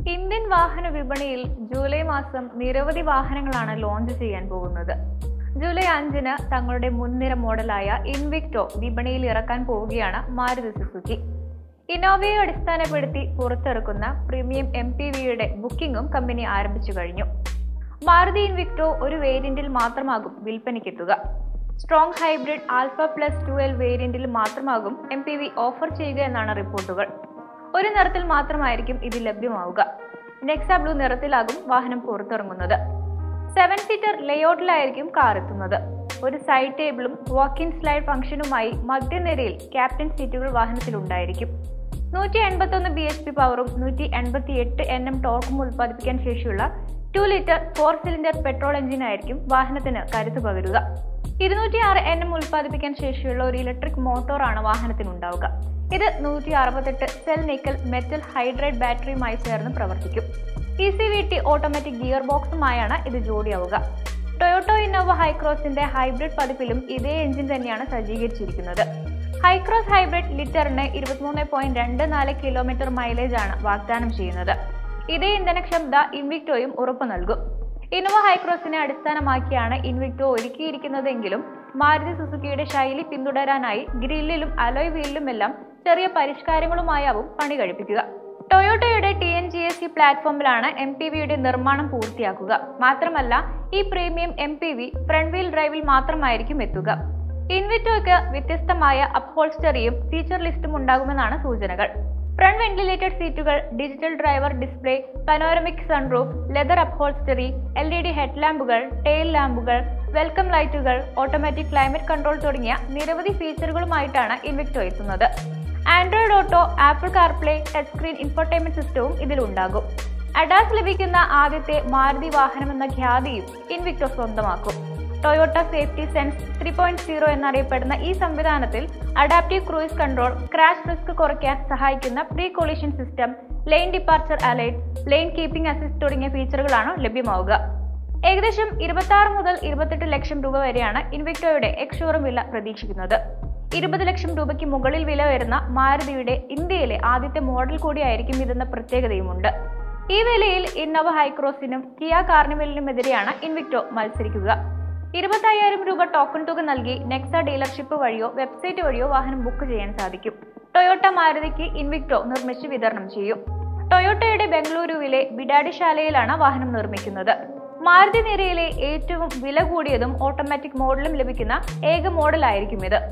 Indian വാഹന വിപണിയിൽ July മാസം നിരവധി വാഹനങ്ങളാണ് ലോഞ്ച് ചെയ്യാൻ പോകുന്നത് ജൂലൈ അഞ്ചിന് തങ്ങളുടെ മുൻനിര മോഡലായ ഇൻവിക്ടോ വിപണിയിൽ ഇറക്കാൻ പോവുകയാണ് മാരുതി സുസുക്കി ഇന്നോവയെ അടിസ്ഥാനപ്പെടുത്തി പുറത്തിറക്കുന്ന പ്രീമിയം എം പി വിയുടെ ബുക്കിംഗും കമ്പനി ആരംഭിച്ചു കഴിഞ്ഞു മാരുതി ഇൻവിക്ടോ ഒരു വേരിയന്റിൽ മാത്രമാകും വിൽപ്പനയ്ക്കെത്തുക strong hybrid alpha plus two L വേരിയന്റിൽ മാത്രമാകും എം പി വി ഓഫർ ചെയ്യുക എന്നാണ് റിപ്പോർട്ടുകൾ ഒരു നിറത്തിൽ മാത്രമായിരിക്കും ഇത് ലഭ്യമാവുക നെക്സ ബ്ലൂ നിറത്തിലാകും വാഹനം പുറത്തിറങ്ങുന്നത് സെവൻ സീറ്റർ ലേഔട്ടിലായിരിക്കും കാർ എത്തുന്നത് ഒരു സൈഡ് ടേബിളും വാക്ക് ഇൻ സ്ലൈഡ് ഫംഗ്ഷനുമായി മധ്യനിരയിൽ ക്യാപ്റ്റൻ സീറ്റുകൾ വാഹനത്തിലുണ്ടായിരിക്കും നൂറ്റി എൺപത്തൊന്ന് ബി എച്ച് പി പവറും നൂറ്റി എൺപത്തി എട്ട് എൻ എം ടോർക്കും ഉൽപ്പാദിപ്പിക്കാൻ ശേഷിയുള്ള two litre four cylinder petrol എഞ്ചിനായിരിക്കും വാഹനത്തിന് കരുത്ത് പകരുക ഇരുന്നൂറ്റി ആറ് എൻ എം ഉൽപ്പാദിപ്പിക്കാൻ ശേഷിയുള്ള ഒരു ഇലക്ട്രിക് മോട്ടോറാണ് വാഹനത്തിനുണ്ടാവുക ഇത് നൂറ്റി അറുപത്തെട്ട് സെൽ നിക്കൽ മെറ്റൽ ഹൈഡ്രേറ്റ് ബാറ്ററിയുമായി ചേർന്ന് പ്രവർത്തിക്കും E C V T automatic gear ബോക്സുമായാണ് ഇത് ജോഡിയാവുക ടൊയോട്ടോ ഇന്നോവ ഹൈക്രോസിന്റെ ഹൈബ്രിഡ് പതിപ്പിലും ഇതേ എഞ്ചിൻ തന്നെയാണ് സജ്ജീകരിച്ചിരിക്കുന്നത് ഹൈക്രോസ് ഹൈബ്രിഡ് ലിറ്ററിന് ഇരുപത്തിമൂന്ന് പോയിന്റ് രണ്ട് നാല് കിലോമീറ്റർ മൈലേജ് ആണ് വാഗ്ദാനം ചെയ്യുന്നത് ഇതേ ഇന്ധനക്ഷമത ഇൻവിക്ടോയും ഉറപ്പു നൽകും ഇന്നോവ ഹൈക്രോസിനെ അടിസ്ഥാനമാക്കിയാണ് ഇൻവിക്ടോ ഒരുക്കിയിരിക്കുന്നതെങ്കിലും മാരുതി സുസുക്കിയുടെ ശൈലി പിന്തുടരാനായി ഗ്രില്ലിലും അലോയ് വീലിലുമെല്ലാം ചെറിയ പരിഷ്കാരങ്ങളുമായാവും പണി കഴിപ്പിക്കുക ടൊയോട്ടയുടെ T N G S C പ്ലാറ്റ്ഫോമിലാണ് എം പി വിയുടെ നിർമ്മാണം പൂർത്തിയാക്കുക മാത്രമല്ല ഈ premium M P V front wheel ഡ്രൈവിൽ മാത്രമായിരിക്കും എത്തുക ഇൻവിറ്റോയ്ക്ക് വ്യത്യസ്തമായ അപ്ഹോൾസ്റ്ററിയും ഫീച്ചർ ലിസ്റ്റും ഉണ്ടാകുമെന്നാണ് സൂചനകൾ ഫ്രണ്ട് വെന്റിലേറ്റഡ് സീറ്റുകൾ digital driver display panoramic sunroof leather upholstery L E D head ലാമ്പുകൾ ടെയിൽ ലാമ്പുകൾ വെൽക്കം ലൈറ്റുകൾ ഓട്ടോമാറ്റിക് ക്ലൈമറ്റ് കൺട്രോൾ തുടങ്ങിയ നിരവധി ഫീച്ചറുകളുമായിട്ടാണ് ഇൻവിക്ടോ എത്തുന്നത് Android Auto Apple CarPlay touch screen infotainment സിസ്റ്റവും ഇതിലുണ്ടാകും അഡാസ് ലഭിക്കുന്ന ആദ്യത്തെ മാരുതി വാഹനമെന്ന ഖ്യാതിയും ഇൻവിക്ടോ സ്വന്തമാക്കും Toyota safety sense three point zero എന്നറിയപ്പെടുന്ന ഈ സംവിധാനത്തിൽ adaptive cruise control crash risk കുറയ്ക്കാൻ സഹായിക്കുന്ന pre collision system lane departure Alight line keeping assist തുടങ്ങിയ ഫീച്ചറുകളാണ് ലഭ്യമാവുക ഏകദേശം ഇരുപത്തി ആറ് മുതൽ ഇരുപത്തെട്ട് ലക്ഷം രൂപ വരെയാണ് ഇൻവിക്ടോയുടെ എക്സ്ഷോറും വില പ്രതീക്ഷിക്കുന്നത് ഇരുപത് ലക്ഷം രൂപയ്ക്ക് മുകളിൽ വില വരുന്ന മാരുതിയുടെ ഇന്ത്യയിലെ ആദ്യത്തെ മോഡൽ കൂടിയായിരിക്കും ഇതെന്ന പ്രത്യേകതയുമുണ്ട് ഈ വിലയിൽ ഇന്നോവ ഹൈക്രോസിനും കിയ കാർണിവലിനുമെതിരെയാണ് ഇൻവിക്ടോ മത്സരിക്കുക ഇരുപത്തയ്യായിരം രൂപ ടോക്കൺ തുക നൽകി നെക്സ ഡീലർഷിപ്പ് വഴിയോ വെബ്സൈറ്റ് വഴിയോ വാഹനം ബുക്ക് ചെയ്യാൻ സാധിക്കും ടൊയോട്ട മാരുതിക്ക് ഇൻവിക്ടോ നിർമ്മിച്ച് വിതരണം ചെയ്യും ടൊയോട്ടയുടെ ബംഗളൂരുവിലെ ബിഡാഡിശാലയിലാണ് വാഹനം നിർമ്മിക്കുന്നത് മാരുതി നിരയിലെ ഏറ്റവും വില കൂടിയതും ഓട്ടോമാറ്റിക് മോഡലും ലഭിക്കുന്ന ഏക മോഡലായിരിക്കും ഇത്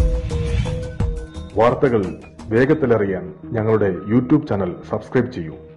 വാർത്തകൾ വേഗത്തിലറിയാൻ ഞങ്ങളുടെ യൂട്യൂബ് ചാനൽ സബ്സ്ക്രൈബ് ചെയ്യൂ